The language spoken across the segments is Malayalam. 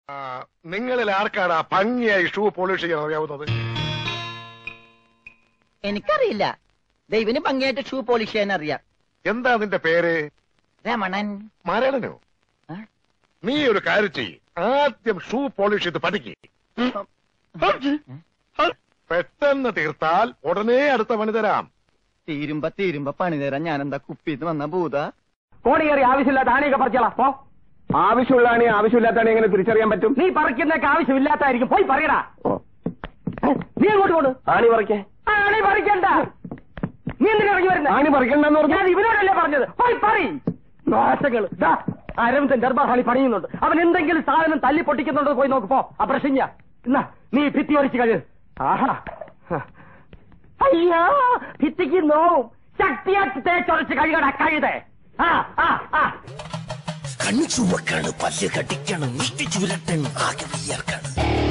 ആ, നിങ്ങളിൽ ആർക്കാണ് ആ ഭംഗിയായി ഷൂ പോളിഷ് ചെയ്യാൻ അറിയാവുന്നത് എനിക്കറിയില്ല ദൈവന് ഭംഗിയായിട്ട് ഷൂ പോളിഷ് ചെയ്യാൻ അറിയാം എന്താ നിന്റെ പേര് രമണൻ മരണനോ ആ? നീ ഒരു കാര്യം ചെയ്യ് ആദ്യം ഷൂ പോളിഷ് ചെയ്ത് പഠിക്ക് പെട്ടെന്ന് തീർത്താൽ ഉടനെ അടുത്ത പണി തരാം തീരുമ്പോ തീരുമ്പോ പണി തരാൻ ഞാൻ എന്താ കുപ്പിന്ന് വന്ന ഭൂത കോടി കയറി ആവശ്യമില്ലാത്ത ആണിയൊക്കെ പറിച്ചോളാം പോ ആവശ്യമുള്ളതാണ് ആവശ്യമില്ലാത്താണ് എങ്ങനെ തിരിച്ചറിയാൻ പറ്റും നീ പറിക്കുന്നൊക്കെ ആവശ്യമില്ലാത്തായിരിക്കും പോയി പറയടാ നീ അങ്ങോട്ട് കൊണ്ട് ആണി പറിക്കേ ആണി പറിക്കണ്ട നീ എന്തിനാ ഇറങ്ങി വരുന്നത് ആണി പറിക്കണ്ടെന്ന് പറഞ്ഞു ഞാൻ ഇവനോടല്ലേ പറഞ്ഞത് പോയി പറി നാശങ്ങൾ ദാ, അരവിന്ദൻ ദർബാറാളി പണിയുന്നുണ്ട് അവൻ എന്തെങ്കിലും സാധനം തല്ലി പൊട്ടിക്കുന്നുണ്ടോ പോയി നോക്ക് പോ അപ്രശിഞ്ഞ എന്നാ നീ ഭിത്തി ഒരിച്ച് കഴി ആഹാ അയ്യോ ഭിത്തിക്ക് നോവും ശക്തിയാക്കി തേച്ചൊരച്ച് കഴുകട കഴുതേ ആ ആ ആ കണ്ണു ചുവക്കാണ് പല്ല് കടിക്കണം മുഷ്ടി ചുരട്ടണം ആകെ വിയർക്കണം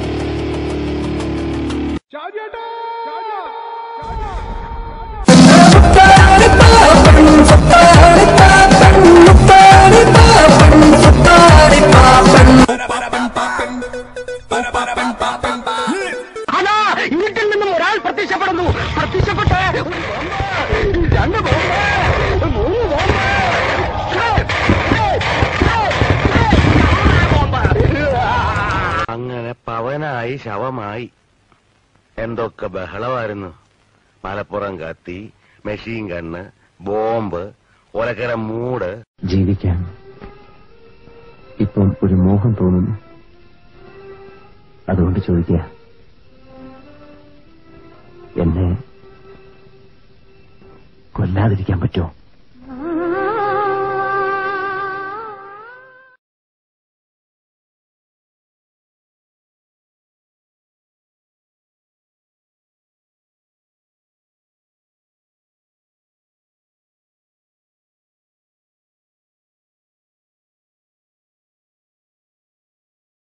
അതാ വീട്ടിൽ നിന്നും ഒരാൾ പ്രത്യക്ഷപ്പെടുന്നു പ്രത്യക്ഷപ്പെട്ട് ഒരു ബോംബ്, രണ്ട് ബോംബ്, മൂന്ന് ബോംബ്. അങ്ങനെ പവനായി ശവമായി എന്തൊക്കെ ബഹളമായിരുന്നു മലപ്പുറം കത്തി മെഷീൻ കണ്ണ് ബോംബ് ഒലക്കര മൂട് ജീവിക്കാൻ ഇപ്പം ഒരു മോഹം തോന്നുന്നു അതുകൊണ്ട് ചോദിക്കുക എന്നെ കൊല്ലാതിരിക്കാൻ പറ്റുമോ